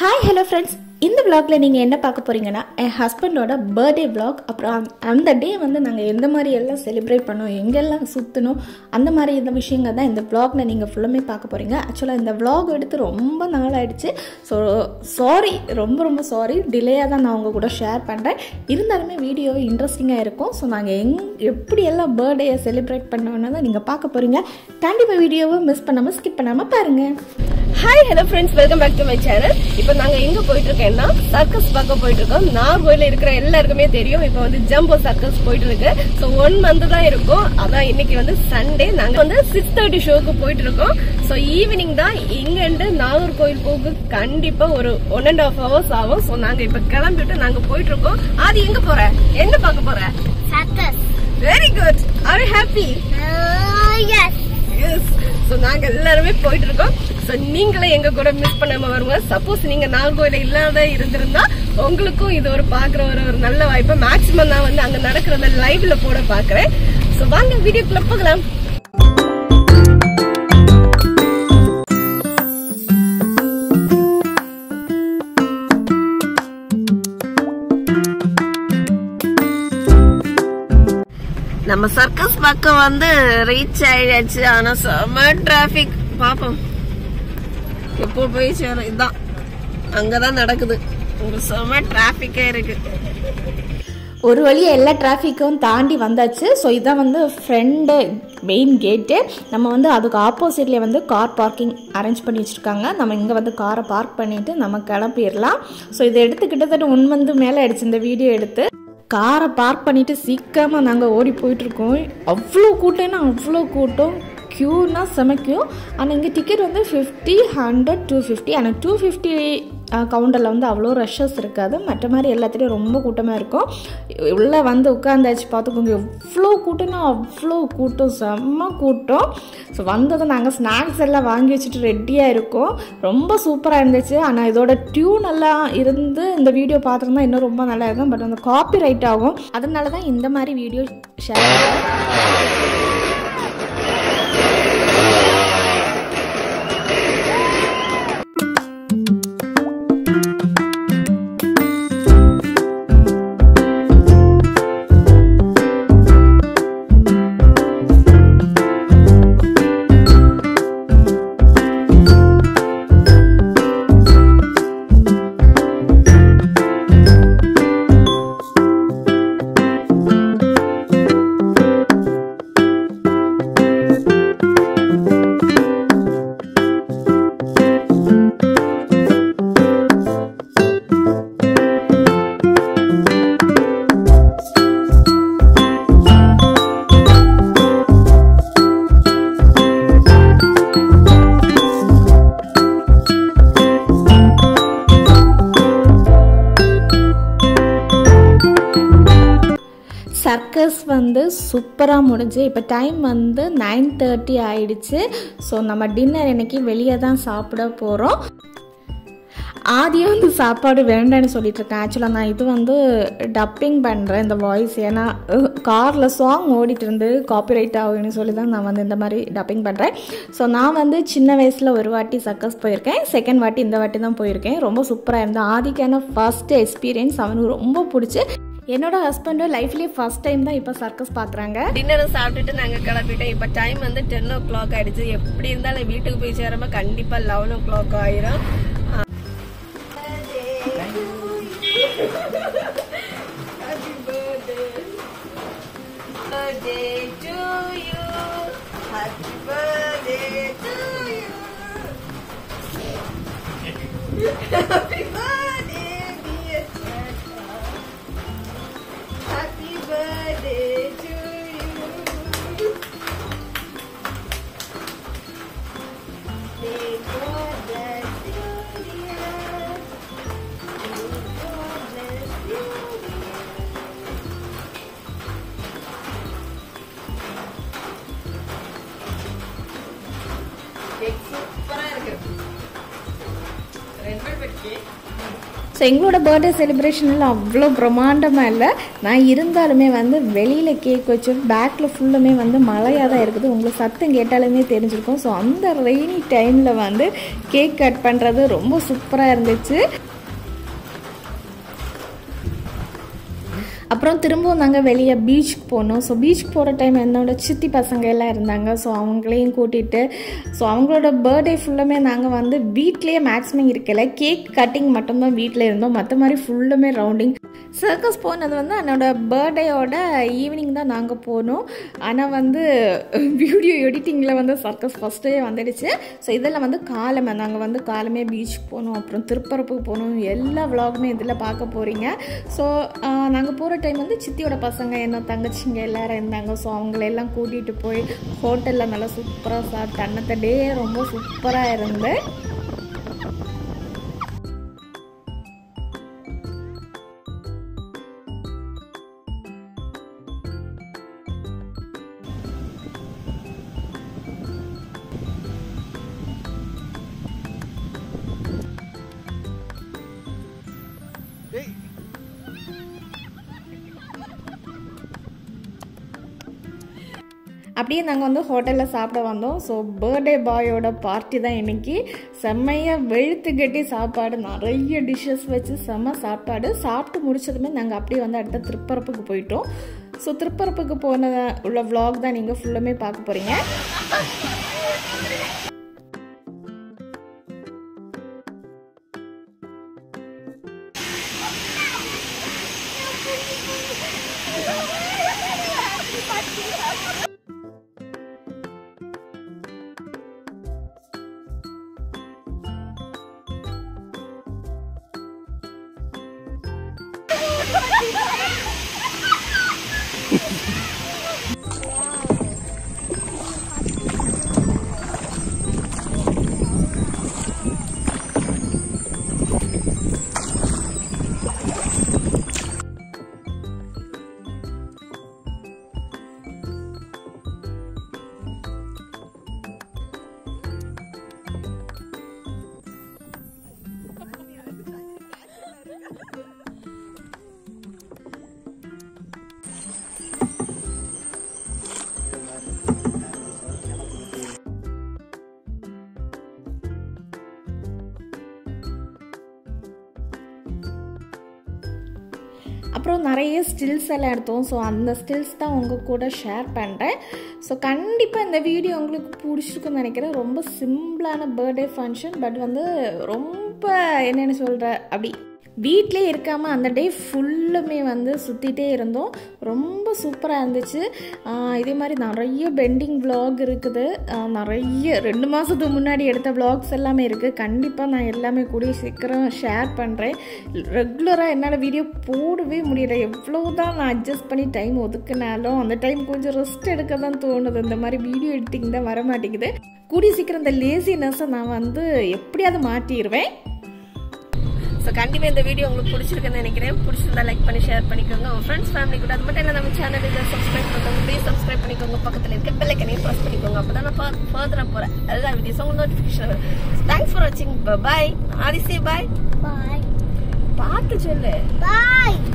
Hi hello friends இந்த vlogல நீங்கள் என்ன பார்க்க போறீங்கன்னா என் ஹஸ்பண்டோட பர்த்டே vlog அப்புறம் அந்த- அந்த டே வந்து நாங்கள் எந்த மாதிரி எல்லாம் செலிப்ரேட் பண்ணோம் எங்கெல்லாம் சுற்றணும் அந்த மாதிரி இந்த விஷயங்கள் தான் இந்த vlogல நீங்கள் ஃபுல்லுமே பார்க்க போகிறீங்க ஆக்சுவலாக இந்த vlog எடுத்து ரொம்ப நாள் ஆயிடுச்சு ஸோ சாரி ரொம்ப ரொம்ப சாரி டிலேயாக தான் நான் உங்கள் கூட ஷேர் பண்ணுறேன் இருந்தாலுமே வீடியோ இன்ட்ரெஸ்டிங்காக இருக்கும் ஸோ நாங்கள் எங் எப்படி எல்லாம் பர்த்டேயை செலிப்ரேட் பண்ணோன்னு தான் நீங்கள் பார்க்க போகிறீங்க கண்டிப்பாக வீடியோவை மிஸ் பண்ணாமல் ஸ்கிப் பண்ணாமல் பாருங்கள் hi hello friends welcome back to my channel இப்போ நாங்க எங்க போயிட்டு இருக்கோம்னா சர்க்கஸ் பார்க்க போயிட்டு இருக்கோம் நாகர்கோயில இருக்கிற எல்லாருக்குமே தெரியும் இப்போ வந்து ஜம்போ சர்க்கஸ் போயிட்டு இருக்கு ஸோ ஒன் மந்த் தான் இருக்கும் அதான் இன்னைக்கு வந்து சண்டே நாங்க வந்து சிக்ஸ் தேர்ட்டி ஷோக்கு போயிட்டு இருக்கோம் ஸோ ஈவினிங் தான் இங்க இருந்து நாகர்கோயில் போக்கு கண்டிப்பா ஒரு ஒன் அண்ட் ஹாஃப் ஹவர்ஸ் ஆகும் ஸோ நாங்க இப்ப கிளம்பிட்டு நாங்க போயிட்டு இருக்கோம் அது எங்க போற என்ன பார்க்க போற Circus. Very good are happy Uh, yes. Yes so நாங்க எல்லாருமே போயிட்டு இருக்கோம் ஸோ நீங்களே எங்க கூட மிஸ் பண்ணாம வருங்க சப்போஸ் நீங்க நாகர்கோயில இல்லாத இருந்திருந்தா உங்களுக்கும் இது ஒரு பாக்குற ஒரு ஒரு நல்ல வாய்ப்பு மேக்ஸிமம் நான் வந்து அங்க நடக்கிறத லைவ்ல போட பாக்குறேன் ஸோ வாங்க வீடியோக்குள்ள போகலாம் நம்ம சர்க்கஸ் பக்கம் வந்து ரீச் ஆயிடுச்சு ஆனா செம டிராபிக் பாப்போம் எப்போ போய் சேரும் இதுதான் அங்கதான் நடக்குது உங்க செம டிராபிக்கே இருக்கு ஒரு வழியாக எல்லா டிராஃபிக்கும் தாண்டி வந்தாச்சு ஸோ இதான் வந்து ஃப்ரெண்டு மெயின் கேட்டு நம்ம வந்து அதுக்கு ஆப்போசிட்லேயே வந்து கார் பார்க்கிங் அரேஞ்ச் பண்ணி வச்சுருக்காங்க நம்ம இங்கே வந்து காரை பார்க் பண்ணிவிட்டு நம்ம கிளம்பிடலாம் ஸோ இதை எடுத்து கிட்டத்தட்ட ஒன் மந்த் மேலே ஆயிடுச்சு இந்த வீடியோ எடுத்து காரை பார்க் பண்ணிவிட்டு சீக்கிரமாக நாங்கள் ஓடி போயிட்டுருக்கோம் அவ்வளோ கூட்டம்னா அவ்வளோ கூட்டம் க்யூனா செம க்யூ ஆனால் இங்கே டிக்கெட் வந்து ஃபிஃப்டி ஹண்ட்ரட் டூ ஃபிஃப்டி ஆனால் டூ ஃபிஃப்டி கவுண்டரில் வந்து அவ்வளோ ரஷ்ஷஸ் இருக்காது மற்ற மாதிரி எல்லாத்துலேயும் ரொம்ப கூட்டமாக இருக்கும் உள்ளே வந்து உட்காந்தாச்சு பார்த்துக்கோங்க எவ்வளோ கூட்டம்னா அவ்வளோ கூட்டம் செம்ம கூட்டம் ஸோ வந்ததும் நாங்கள் ஸ்நாக்ஸ் எல்லாம் வாங்கி வச்சுட்டு ரெடியாக இருக்கோம் ரொம்ப சூப்பராக இருந்துச்சு ஆனால் இதோட டியூன் எல்லாம் இருந்து இந்த வீடியோ பார்த்துருந்தா இன்னும் ரொம்ப நல்லா இருக்கும் பட் அந்த காப்பி ரைட் ஆகும் அதனால தான் இந்த மாதிரி வீடியோ ஷேர் பண்ணுறேன் சர்க்கஸ் வந்து சூப்பராக முடிஞ்சு இப்போ டைம் வந்து நைன் தேர்ட்டி ஆயிடுச்சு ஸோ நம்ம டின்னர் இன்னைக்கு வெளியே தான் சாப்பிட போகிறோம் ஆதியே வந்து சாப்பாடு வேண்டான்னு சொல்லிட்டு இருக்கேன் ஆக்சுவலாக நான் இது வந்து டப்பிங் பண்ணுறேன் இந்த வாய்ஸ் ஏன்னா காரில் சாங் ஓடிட்டு இருந்து காப்பிரைட் ஆகும்னு சொல்லி தான் நான் வந்து இந்த மாதிரி டப்பிங் பண்ணுறேன் ஸோ நான் வந்து சின்ன வயசில் ஒரு வாட்டி சர்க்கஸ் போயிருக்கேன் செகண்ட் வாட்டி இந்த வாட்டி தான் போயிருக்கேன் ரொம்ப சூப்பராக இருந்தேன் ஆதிக்கான ஃபர்ஸ்ட் எக்ஸ்பீரியன்ஸ் அவனுக்கு ரொம்ப பிடிச்சி என்னோட ஹஸ்பண்டும் லைஃப்லேயே ஃபர்ஸ்ட் டைம் தான் இப்போ சர்க்கஸ் பார்க்குறாங்க டின்னரை சாப்பிட்டுட்டு நாங்க கிளம்பிட்டோம் இப்ப டைம் வந்து டென் ஓ கிளாக் ஆயிடுச்சு எப்படி இருந்தாலும் வீட்டுக்கு போய் சேரமா கண்டிப்பா லெவன் ஓ கிளாக் ஆயிரும் birthday to you. Happy birthday to you. Happy birthday, dear Tata. Happy birthday to you. May God bless you, dear. May God bless you, dear. Cake சூப்பரா இருக்கு ரெண்டு ஸோ எங்களோட பர்த்டே செலிப்ரேஷனில் அவ்வளோ பிரம்மாண்டமாக இல்லை நான் இருந்தாலுமே வந்து வெளியில் கேக் வச்சு பேக்கில் ஃபுல்லுமே வந்து மழையாக தான் இருக்குது உங்களுக்கு சத்தம் கேட்டாலுமே தெரிஞ்சிருக்கும் ஸோ அந்த ரெய்னி டைமில் வந்து கேக் கட் பண்ணுறது ரொம்ப சூப்பராக இருந்துச்சு அப்புறம் திரும்பவும் நாங்கள் வெளியே பீச்சுக்கு போனோம் ஸோ பீச்சுக்கு போகிற டைம் என்னோட சித்தி பசங்க எல்லாம் இருந்தாங்க ஸோ அவங்களையும் கூட்டிகிட்டு ஸோ அவங்களோட பர்த்டே ஃபுல்லுமே நாங்கள் வந்து வீட்லேயே மேக்ஸிமம் இருக்கல கேக் கட்டிங் மட்டும்தான் வீட்டில் இருந்தோம் மற்ற மாதிரி ஃபுல்லுமே ரவுண்டிங் சர்க்கஸ் போனது வந்து என்னோட பர்த்டேயோட ஈவினிங் தான் நாங்கள் போனோம் ஆனால் வந்து வீடியோ எடிட்டிங்கில் வந்து சர்க்கஸ் ஃபஸ்ட்டே வந்துடுச்சு ஸோ இதில் வந்து காலமே நாங்கள் வந்து காலமே பீச்சுக்கு போனோம் அப்புறம் திருப்பரப்புக்கு போனோம் எல்லா விலாகுமே இதில் பார்க்க போகிறீங்க ஸோ நாங்கள் போகிற டைம் வந்து சித்தியோட பசங்க என்ன தங்கச்சிங்க எல்லாரும் இருந்தாங்க ஸோ அவங்களெல்லாம் கூட்டிகிட்டு போய் ஹோட்டலில் நல்லா சூப்பராக சாப்பிட்டு அன்னத்த டே ரொம்ப சூப்பராக இருந்து அப்படியே நாங்கள் வந்து ஹோட்டலில் சாப்பிட வந்தோம் ஸோ பர்த்டே பாயோட பார்ட்டி தான் இன்னைக்கு செம்மையாக வெளுத்து கட்டி சாப்பாடு நிறைய டிஷ்ஷஸ் வச்சு செம்ம சாப்பாடு சாப்பிட்டு முடிச்சதுமே நாங்கள் அப்படியே வந்து அடுத்த திருப்பரப்புக்கு போயிட்டோம் ஸோ திருப்பரப்புக்கு போன உள்ள vlog தான் நீங்கள் ஃபுல்லுமே பார்க்க போகிறீங்க அப்புறம் நிறைய ஸ்டில்ஸ் எல்லாம் எடுத்தோம் ஸோ அந்த ஸ்டில்ஸ் தான் உங்கள் கூட ஷேர் பண்ணுறேன் ஸோ கண்டிப்பாக இந்த வீடியோ உங்களுக்கு பிடிச்சிருக்குன்னு நினைக்கிறேன் ரொம்ப சிம்பிளான பர்த்டே ஃபங்க்ஷன் பட் வந்து ரொம்ப என்னென்னு சொல்கிற அப்படி வீட்டிலே இருக்காமல் அந்த டே ஃபுல்லுமே வந்து சுற்றிட்டே இருந்தோம் ரொம்ப சூப்பராக இருந்துச்சு ஆஹ் இதே மாதிரி நிறைய பெண்டிங் vlog இருக்குது ஆஹ் நிறைய ரெண்டு மாதத்துக்கு முன்னாடி எடுத்த vlogs எல்லாமே இருக்குது கண்டிப்பாக நான் எல்லாமே கூடிய சீக்கிரம் ஷேர் பண்ணுறேன் ரெகுலராக என்னால் வீடியோ போடவே முடியல எவ்வளோ தான் நான் அட்ஜஸ்ட் பண்ணி டைம் ஒதுக்குனாலும் அந்த டைம் கொஞ்சம் ரெஸ்ட் எடுக்க தான் தோணுது இந்த மாதிரி வீடியோ எடிட்டிங் தான் வர மாட்டேங்குது கூடிய சீக்கிரம் இந்த லேசினஸை நான் வந்து எப்படியாவது மாட்டிடுவேன் ஸோ கண்டிப்பாக இந்த வீடியோ உங்களுக்கு பிடிச்சிருக்குன்னு நினைக்கிறேன் பிடிச்சிருந்தா லைக் பண்ணி ஷேர் பண்ணிக்கோங்க உங்க ஃப்ரெண்ட்ஸ் ஃபேமிலி கூட அது மட்டும் இல்லை நம்ம சேனல் இதை சப்ஸ்கிரைப் பண்ணுங்க ப்ளீஸ் சப்ஸ்கிரைப் பண்ணிக்கோங்க பக்கத்தில் இருக்க பெல் ஐக்கனையும் ப்ரெஸ் பண்ணிக்கோங்க அப்போ தான் நான் ஃபர்தராக போகிறேன் அதுதான் வீடியோஸ் உங்களுக்கு நோட்டிஃபிகேஷன் தேங்க்ஸ் ஃபார் வாட்சிங் பாய் ஆதிசி பாய் Bye. பார்த்து சொல்லு Bye.